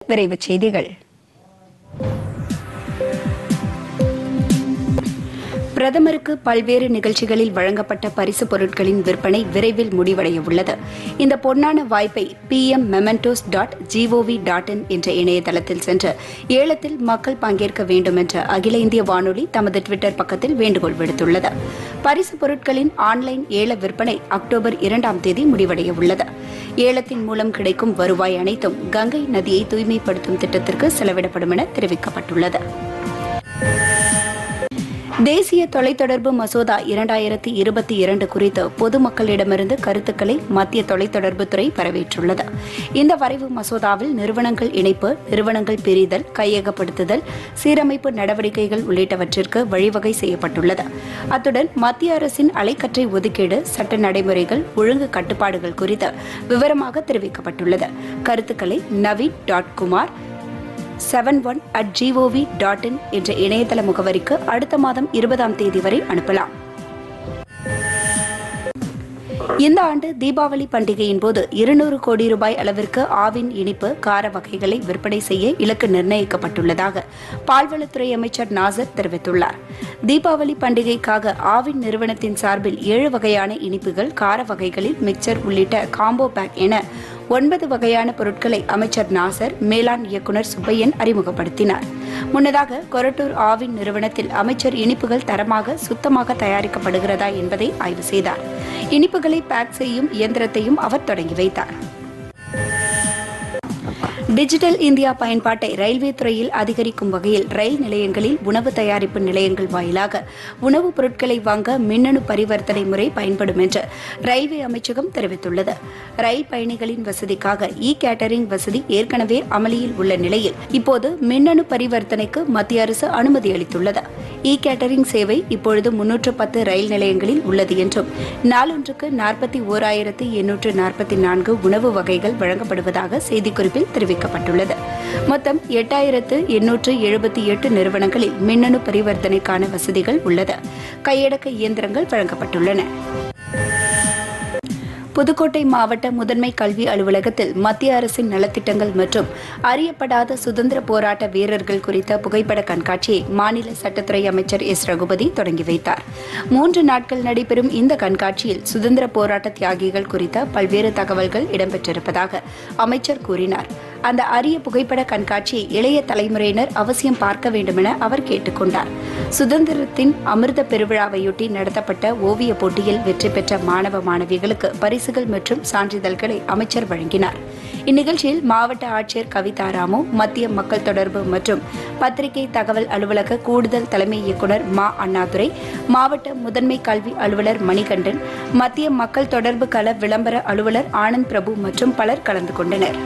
விரைவுச் செய்திகள் பிரதமருக்கு பல்வேறு நிகழ்ச்சிகளில் வழங்கப்பட்ட பரிசு பொருட்களின் விற்பனை விரைவில் முடிவடைய உள்ளது இந்த பொன்னான வாய்ப்பை P M mementos dot gov dot in என்ற இணையதளத்தில் சென்று ஏலத்தில் மக்கள் பங்கேற்க வேண்டும் என்ற அகில இந்திய வானொலி தமது டுவிட்டர் பக்கத்தில் வேண்டுகோள் விடுத்துள்ளது பரிசு பொருட்களின் ஆன்லைன் ஏல விற்பனை அக்டோபர் இரண்டாம் தேதி முடிவடைய உள்ளது ஏலத்தின் மூலம் கிடைக்கும் வருவாய் அனைத்தும் கங்கை நதியை தூய்மைப்படுத்தும் திட்டத்திற்கு செலவிடப்படும் என தெரிவிக்கப்பட்டுள்ளது தேசிய தொலைத்தொடர்பு மசோதா இரண்டாயிரத்தி இருபத்தி இரண்டு குறித்து பொதுமக்களிடமிருந்து கருத்துக்களை மத்திய தொலைத்தொடர்புத்துறை வரவேற்றுள்ளது இந்த வரைவு மசோதாவில் நிறுவனங்கள் இணைப்பு நிறுவனங்கள் பிரிதல் கையகப்படுத்துதல் சீரமைப்பு நடவடிக்கைகள் உள்ளிட்டவற்றிற்கு வழிவகை செய்யப்பட்டுள்ளது அத்துடன் மத்திய அரசின் அலைக்கற்றை ஒதுக்கீடு சட்ட நடைமுறைகள் ஒழுங்கு கட்டுப்பாடுகள் குறித்து விவரமாக தெரிவிக்கப்பட்டுள்ளது கருத்துக்களை Naveen dot Kumar seven one at gov dot in என்ற இணையதள முகவரிக்கு அடுத்த மாதம் இருபதாம் தேதி வரை அனுப்பலாம் இந்த ஆண்டு தீபாவளி பண்டிகையின் போது இருநூறு கோடி ரூபாய் அளவிற்கு ஆவின் இனிப்பு கார வகைகளை விற்பனை செய்ய இலக்கு நிர்ணயிக்கப்பட்டுள்ளதாக பால்வளத்துறை அமைச்சர் நாசர் தெரிவித்துள்ளார் தீபாவளி பண்டிகைக்காக ஆவின் நிறுவனத்தின் சார்பில் ஏழு வகையான இனிப்புகள் கார வகைகளில் மிக்சர் உள்ளிட்ட காம்போ பேக் என ஒன்பது வகையான பொருட்களை அமைச்சர் நாசர் மேலாண் இயக்குநர் சுப்பையன் அறிமுகப்படுத்தினார் முன்னதாக கொரட்டூர் ஆவின் நிறுவனத்தில் அமைச்சர் இனிப்புகள் தரமாக சுத்தமாக தயாரிக்கப்படுகிறதா என்பதை ஆய்வு செய்தார் இனிப்புகளை பேக் செய்யும் இயந்திரத்தையும் அவர் தொடங்கி வைத்தார் டிஜிட்டல் இந்தியா பயன்பாட்டை ரயில்வே துறையில் அதிகரிக்கும் வகையில் ரயில் நிலையங்களில் உணவு தயாரிப்பு நிலையங்கள் வாயிலாக உணவுப் பொருட்களை வாங்க மின்னணு பரிவர்த்தனை முறை பயன்படும் என்று ரயில்வே அமைச்சகம் தெரிவித்துள்ளது ரயில் பயணிகளின் வசதிக்காக இ கேட்டரிங் வசதி ஏற்கனவே அமலியில் உள்ள நிலையில் இப்போது மின்னணு பரிவர்த்தனைக்கு மத்திய அரசு அனுமதி அளித்துள்ளது இ கேட்டரிங் சேவை இப்பொழுது முன்னூற்று பத்து ரயில் நிலையங்களில் உள்ளது என்றும் நாளொன்றுக்கு நாற்பத்தி ஓராயிரத்து எண்ணூற்று நாற்பத்தி நான்கு உணவு வகைகள் வழங்கப்படுவதாக செய்திக்குறிப்பில் தெரிவிக்கப்பட்டுள்ளது மொத்தம் எட்டாயிரத்து எண்ணூற்று எழுபத்தி எட்டு நிறுவனங்களில் மின்னணு பரிவர்த்தனைக்கான வசதிகள் உள்ளது கையடக்க இயந்திரங்கள் வழங்கப்பட்டுள்ளன புதுக்கோட்டை மாவட்ட முதன்மை கல்வி அலுவலகத்தில் மத்திய அரசின் நலத்திட்டங்கள் மற்றும் அறியப்படாத சுதந்திர போராட்ட வீரர்கள் குறித்த புகைப்பட கண்காட்சியை மாநில சட்டத்துறை அமைச்சர் எஸ் ரகுபதி தொடங்கி வைத்தார் மூன்று நாட்கள் நடைபெறும் இந்த கண்காட்சியில் சுதந்திர போராட்ட தியாகிகள் குறித்த பல்வேறு தகவல்கள் இடம்பெற்றிருப்பதாக அமைச்சர் கூறினார் அந்த அரிய புகைப்பட கண்காட்சியை இளைய தலைமுறையினர் அவசியம் பார்க்க வேண்டுமென அவர் கேட்டுக்கொண்டார் சுதந்திரத்தின் அமிர்த பெருவிழாவையொட்டி நடத்தப்பட்ட ஓவிய போட்டியில் வெற்றி பெற்ற மாணவ மாணவிகளுக்கு பரிசுகள் மற்றும் சான்றிதழ்களை அமைச்சர் வழங்கினார் இந்நிகழ்ச்சியில் மாவட்ட ஆட்சியர் கவிதா ராமு மத்திய மக்கள் தொடர்பு மற்றும் பத்திரிகை தகவல் அலுவலக கூடுதல் தலைமை இயக்குநர் மா அண்ணாதுரை மாவட்ட முதன்மை கல்வி அலுவலர் மணிகண்டன் மத்திய மக்கள் தொடர்பு கள விளம்பர அலுவலர் ஆனந்த் பிரபு மற்றும் பலர் கலந்து கொண்டனர்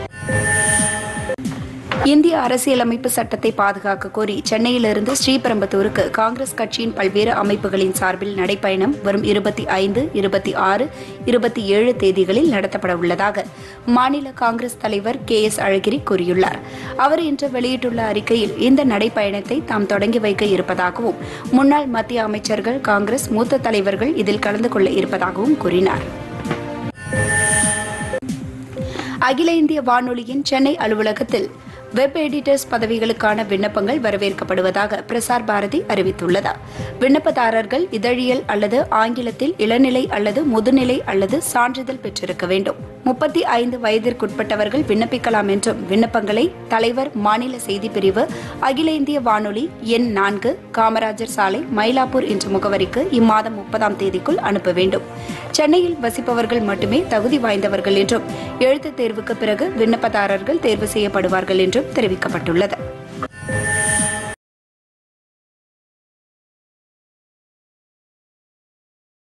இந்திய அரசியலமைப்பு சட்டத்தை பாதுகாக்க கோரி சென்னையிலிருந்து ஸ்ரீபெரும்புத்தூருக்கு காங்கிரஸ் கட்சியின் பல்வேறு அமைப்புகளின் சார்பில் நடைப்பயணம் வரும் இருபத்தி ஐந்து இருபத்தி ஆறு இருபத்தி ஏழு தேதிகளில் நடத்தப்பட உள்ளதாக மாநில காங்கிரஸ் தலைவர் கே எஸ் அழகிரி கூறியுள்ளார் அவர் இன்று வெளியிட்டுள்ள அறிக்கையில் இந்த நடைப்பயணத்தை தாம் தொடங்கி வைக்க இருப்பதாகவும் முன்னாள் மத்திய அமைச்சர்கள் காங்கிரஸ் மூத்த தலைவர்கள் இதில் கலந்து கொள்ள இருப்பதாகவும் கூறினார் அகில இந்திய வானொலியின் சென்னை அலுவலகத்தில் வெப் எடிட்டர்ஸ் பதவிகளுக்கான விண்ணப்பங்கள் வரவேற்கப்படுவதாக பிரசார் பாரதி அறிவித்துள்ளது விண்ணப்பதாரர்கள் இதழியல் அல்லது ஆங்கிலத்தில் இளநிலை அல்லது முதுநிலை அல்லது சான்றிதழ் பெற்றிருக்க வேண்டும் முப்பத்தி ஐந்து வயதிற்குட்பட்டவர்கள் விண்ணப்பிக்கலாம் என்றும் விண்ணப்பங்களை தலைவர் மாநில செய்தி பிரிவு அகில இந்திய வானொலி எண் நான்கு காமராஜர் சாலை மயிலாப்பூர் என்ற முகவரிக்கு இம்மாதம் முப்பதாம் தேதிக்குள் அனுப்ப வேண்டும் சென்னையில் வசிப்பவர்கள் மட்டுமே தகுதி வாய்ந்தவர்கள் என்றும் எழுத்துத் தேர்வுக்கு பிறகு விண்ணப்பதாரர்கள் தேர்வு செய்யப்படுவார்கள் என்றும் தெரிவிக்கப்பட்டுள்ளது